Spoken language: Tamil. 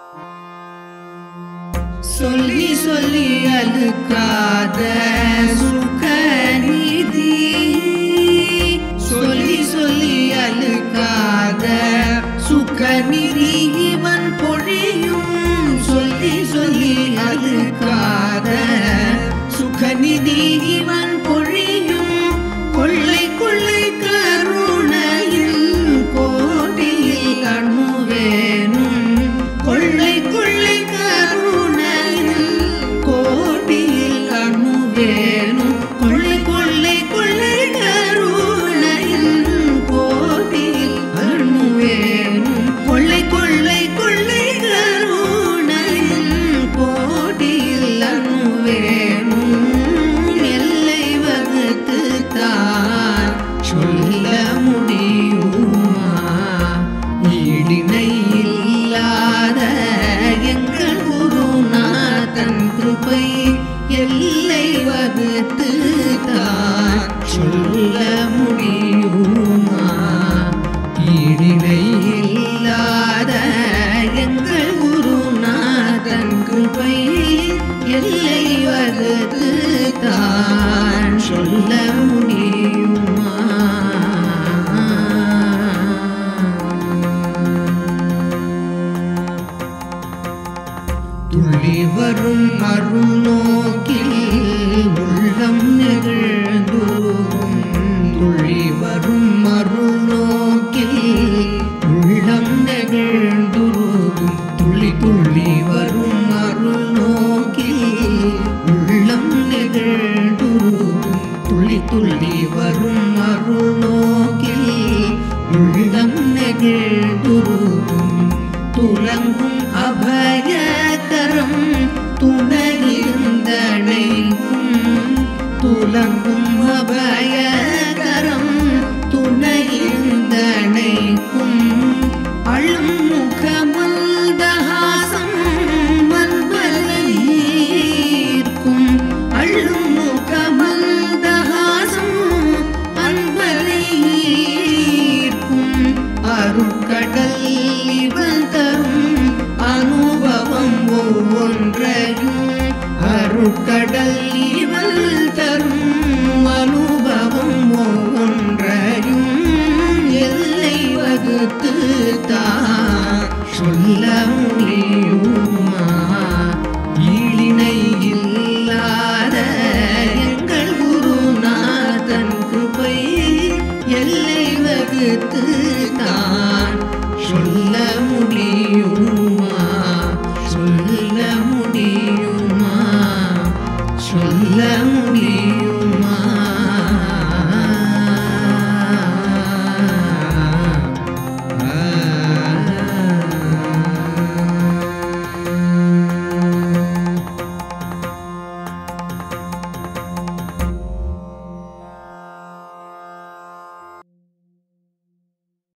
சொல்லி சொல்லி அழுக்காத சுகநிதி சொல்லி சொல்லி அழுக்காத சுகநிதி இவன் பொழியும் சொல்லி சொல்லி அழுக்காத சுகநிதி இவன் பொழியும் கொள்ளை கொள்ளை கருணையில் கோடியில் அணுவேனும் கொள்ளை கொள்ளை கருணையில் கோடியில் அணுவேனும் கொள்ளை கொள்ளை கொள்ளை கருணையில் கோடியில் அணுவேனும் கொள்ளை கொள்ளை கொள்ளை கருணையில் கோடியில் அணுவேனும் எல்லை வகுத்து தான் சொல்ல முடியுமா ஈடினை இல்லாத எங்கள் குருநாதன் கிருபை எல்லை வகுத்து தான் சொல்ல முடியுமா ஈடினை இல்லாத எங்கள் குருநாதன் கிருபை எல்லை வகுத்து தான் சொல்ல முடியுமா துள்ளி வரும் அருள் நோக்கில் உள்ளம் நெகிழ்ந்துருகும் துள்ளி வரும் அருள் நோக்கில் உள்ளம் நெகிழ்ந்துருகும் துள்ளி துள்ளி வரும் அருள் நோக்கில் உள்ளம் நெகிழ்ந்துருகும் துள்ளி துள்ளி வரும் அருள் நோக்கில் உள்ளம் நெகிழ்ந்துருகும் துலங்கும் அபயகரம் துணையிருந்தனைக்கும் துலங்கும் அபயகரம் துணையிருந்தனைக்கும் அழும் முகமல்தஹாசம் மன்பலையீர்க்கும் அழும் முகமல்தஹாசம் அன்பலையீர்க்கும் அருட்கடல் இவன் தரும் அனுபவம் ஒவ்வொன்றையும் அருட்கடல் இவள் தரும் அனுபவம் ஒவ்வொன்றையும் எல்லை வகுத்து தான் சொல்ல முடியுமா ஈழினை இல்லாத எங்கள் குருநாதன் கிருபை எல்லை வகுத்து தான் சொல்ல முடியுமா சொல்ல முடியுமா சொல்ல முடியுமா